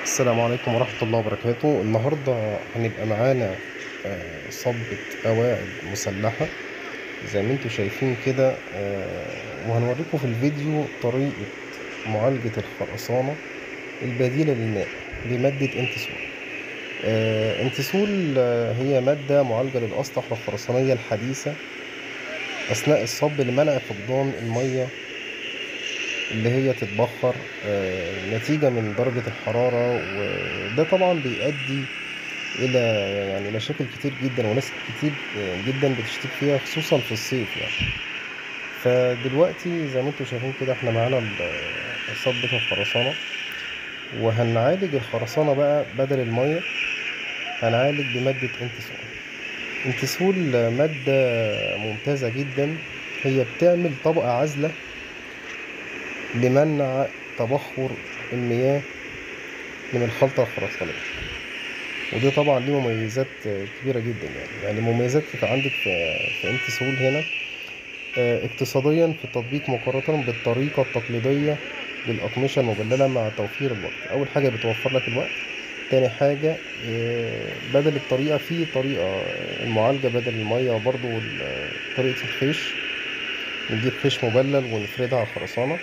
السلام عليكم ورحمة الله وبركاته النهاردة هنبقى معانا آه، صبة قواعد مسلحة زي ما انتوا شايفين كده آه، وهنوريكم في الفيديو طريقة معالجة الخرسانة البديلة للماء بمادة انتسول آه، انتسول آه، هي مادة معالجة للأسطح الخرسانية الحديثة أثناء الصب لمنع فقدان المية اللي هي تتبخر آه، نتيجة من درجة الحرارة وده طبعا بيؤدي إلى يعني مشاكل كتير جدا وناس كتير آه، جدا بتشتكي فيها خصوصا في الصيف يعني فدلوقتي زي ما انتوا شايفين كده احنا معانا ال- صبة الخرسانة وهنعالج الخرسانة بقى بدل المية هنعالج بمادة انتسول انتسول مادة ممتازة جدا هي بتعمل طبقة عازلة لمنع تبخر المياه من الخلطة الخرسانية ودي طبعا ليه مميزات كبيرة جدا يعني يعني مميزات في عندك في في انتسول هنا آه، اقتصاديا في التطبيق مقارنة بالطريقة التقليدية للأقمشة المبللة مع توفير الوقت أول حاجة بتوفر لك الوقت تاني حاجة آه، بدل الطريقة في طريقة آه، المعالجة بدل المية وبرضو ال- طريقة الخيش نجيب خيش مبلل ونفردها على الخرسانة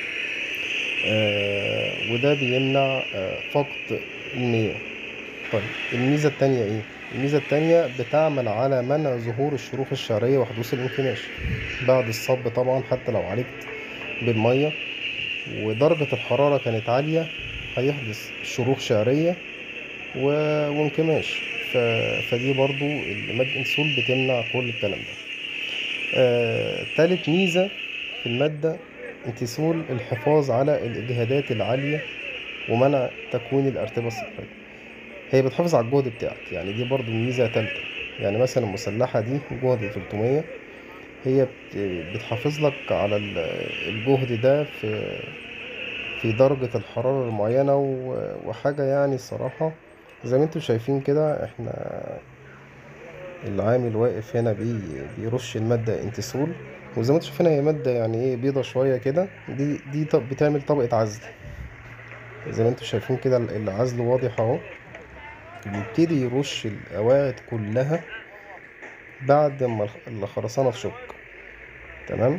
آه، وده بيمنع آه، فقد المياه طيب الميزة التانية ايه؟ الميزة التانية بتعمل على منع ظهور الشروخ الشعرية وحدوث الانكماش بعد الصب طبعا حتى لو عالجت بالمية ودرجة الحرارة كانت عالية هيحدث شروخ شعرية و... وانكماش ف... فدي برضو المادة انسول بتمنع كل الكلام ده آه... تالت ميزة في المادة انتسول الحفاظ على الإجهادات العالية ومنع تكوين الأرتبة الصحية هي بتحافظ على الجهد بتاعك يعني دي برضو ميزة تالتة يعني مثلا المسلحة دي جهد 300 هي بت- بتحافظ لك على ال- الجهد ده في في درجة الحرارة المعينة و- وحاجة يعني الصراحة زي ما انتوا شايفين كده احنا العامل واقف هنا بي بيرش المادة انتسول وزي ما انتوا شايفين هي مادة يعني ايه بيضة شوية كده دي دي طب بتعمل طبقة عزل زي ما انتوا شايفين كده العزل واضح اهو بيبتدي يرش القواعد كلها بعد ما الخ- الخرسانة تشك تمام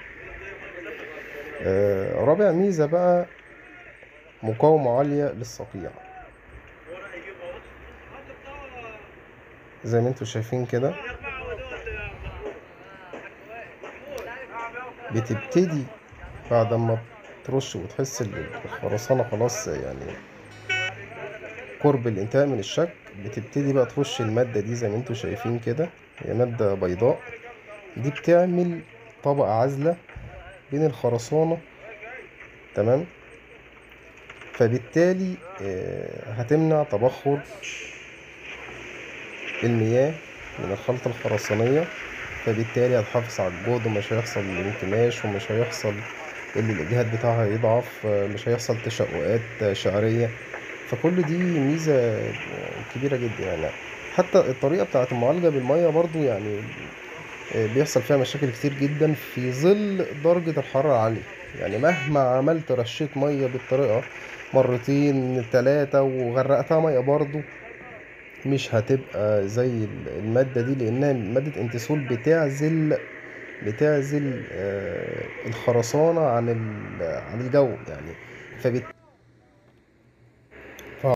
آه رابع ميزة بقى مقاومة عالية للصقيع زي ما انتوا شايفين كده بتبتدي بعد ما ترش وتحس ان الخرسانة خلاص يعني قرب الانتهاء من الشك بتبتدي بقى ترش المادة دي زي ما انتوا شايفين كده هي مادة بيضاء دي بتعمل طبقة عازلة بين الخرسانة تمام فبالتالي آه، هتمنع تبخر المياه من الخلطة الخرسانية فبالتالي هتحافظ على الجهد ومش هيحصل انكماش ومش هيحصل ان الاجهاد بتاعها يضعف آه، مش هيحصل تشققات آه، شعرية فكل دي ميزة آه، كبيرة جدا يعني حتى الطريقة بتاعت المعالجة بالمية برضو يعني آه، بيحصل فيها مشاكل كتير جدا في ظل درجة الحرارة العالية يعني مهما عملت رشيت مية بالطريقة مرتين تلاتة وغرقتها مية برضو مش هتبقى زي ال- المادة دي لأنها مادة انتسول بتعزل بتعزل آه، الخرسانة عن ال- عن الجو يعني فبالتالي